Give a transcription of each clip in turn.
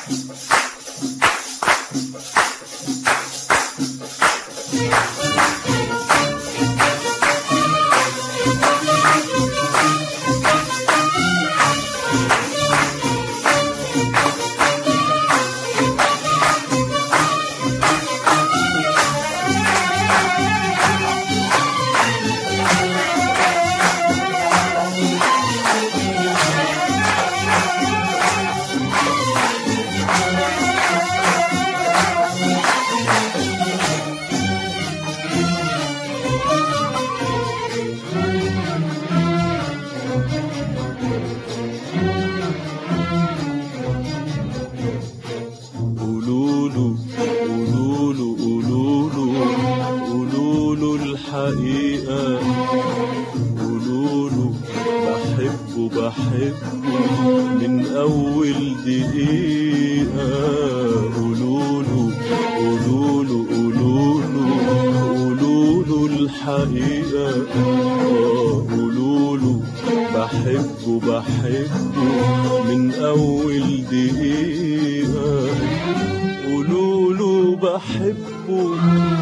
قولوا له قولوا له قولوا له قولوا له الحقيقة قولوا له بحبه بحبه من أول دقيقة قولوا له قولوا له قولوا له قولوا له الحقيقة آه، قولوا له بحبه بحبه من أول دقيقة قولوا له بحبه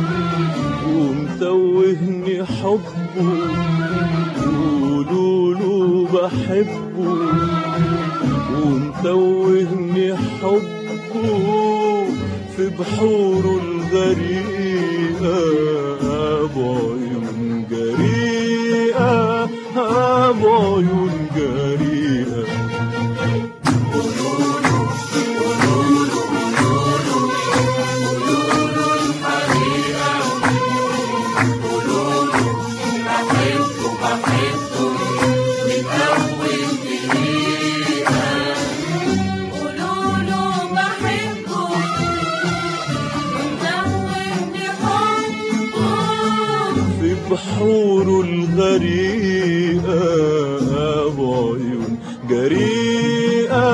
ومتوهني حبه قولوا له بحبه ومتوهني حبه في بحوره الغريقة بعيون جريئة بعيون جريئة قولوا له بحبه ومدوبني حبه في بحوره الغريقة بعيون جريئة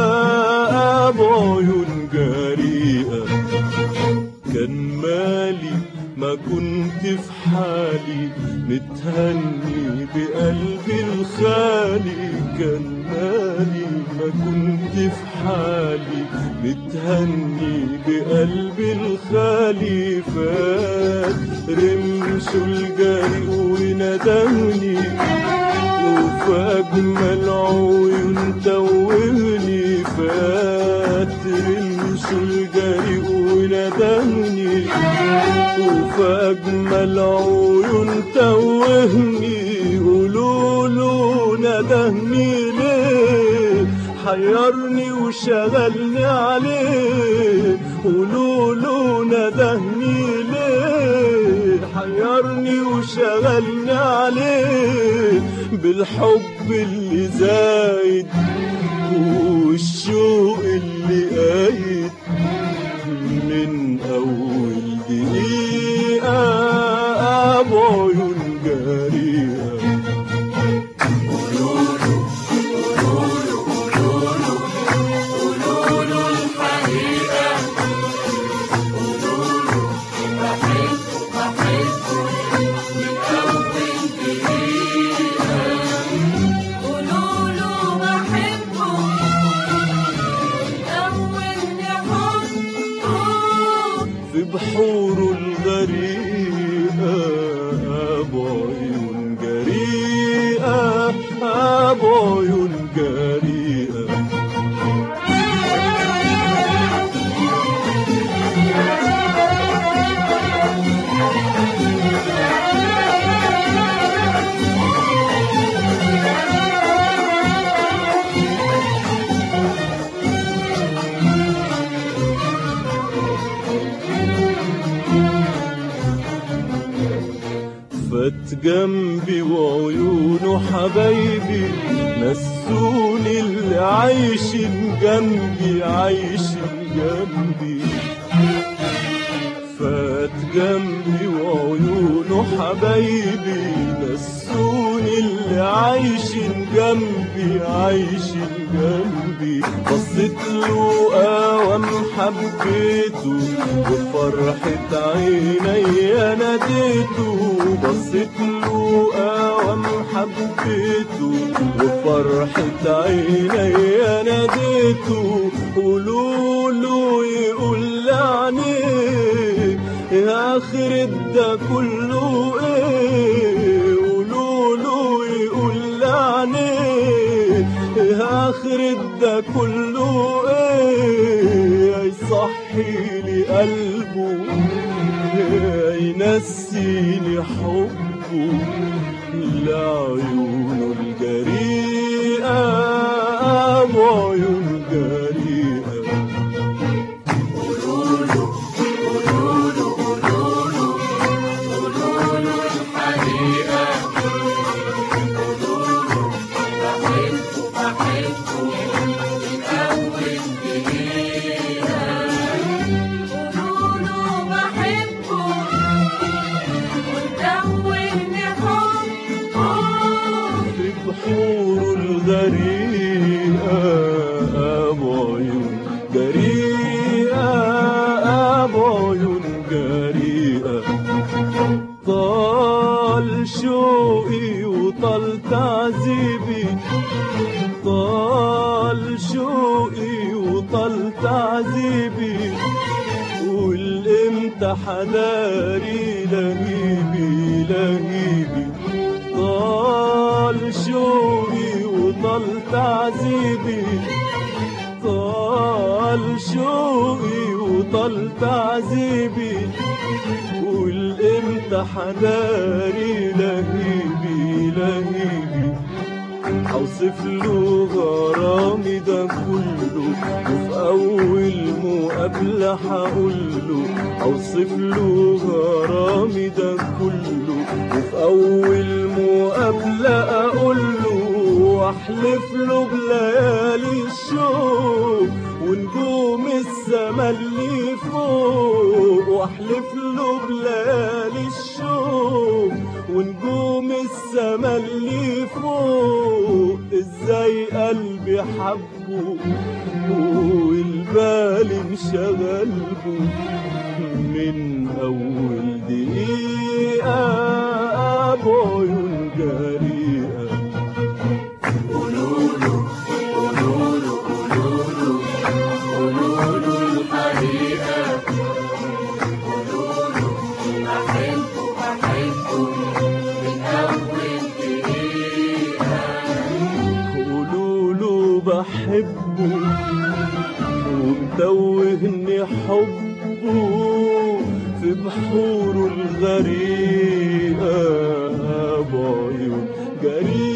بعيون جريئة كان مالي ما كنت في حالي متهني بقلبي الخالي كان مالي ما كنت في حالي متهني بقلبي الخالي فات رمش الجري وندهني وفي أجمل عيون توهني فات رمش الجري وندهني وفي أجمل عيون توهني قولوله ندهني ليه حيرني وشغلني عليه قولوله ندهني ليه حيرني وشغلني عليه بالحب اللي زايد والشوق اللي قايد من أول دقيقة بعيون جريئة قولوا له بحبه مدوبني حبه في بحوره الغريقة بعيون جريئة بعيون جريئة فات جنبي وعيونه حبايبي نسوني اللي عايشين جنبي عايشين جنبي فات جنبي وعيونه حبايبي نسوني اللي عايشين جنبي عايشين جنبي بصيت له أوام حبيته وفرحة عيني ناديته بصيت له أوام حبيته وفرحة عيني ناديته قولوا له يقول لعنيه يا آخر ده كله ايه قولوا له يقول لعنيه يا آخر ده كله ايه يصحي لي قلبه ينسيني حبه لعيونه الجريئة بعيون جريئة قولوا له بحبه ودوني حبه في بحور الغريقة بعيون جريئة بعيون جريئة طال شوقي وطال تعذيبي طال شوقي وطال تعذيبي والامتى حداري لهيبي لهيبي طال شوقي وطال تعذيبي طال شوقي وطال تعذيبي والامتى حداري لهيبي لهيبي اوصف له غرامي ده كله وفي اول مقابله هقول له اوصف له غرامي ده كله وفي اول مقابله اقول له واحلف له بليالي الشوق ونجوم السما اللي فوق واحلف له بليالي الشوق ونجوم السما اللي فوق ازاي قلبي حبه والبال انشغل به من اول دقيقه بعيون جريئه قولوا له بحبه ومتوهني حبه في بحوره الغريقة بعيون جريئة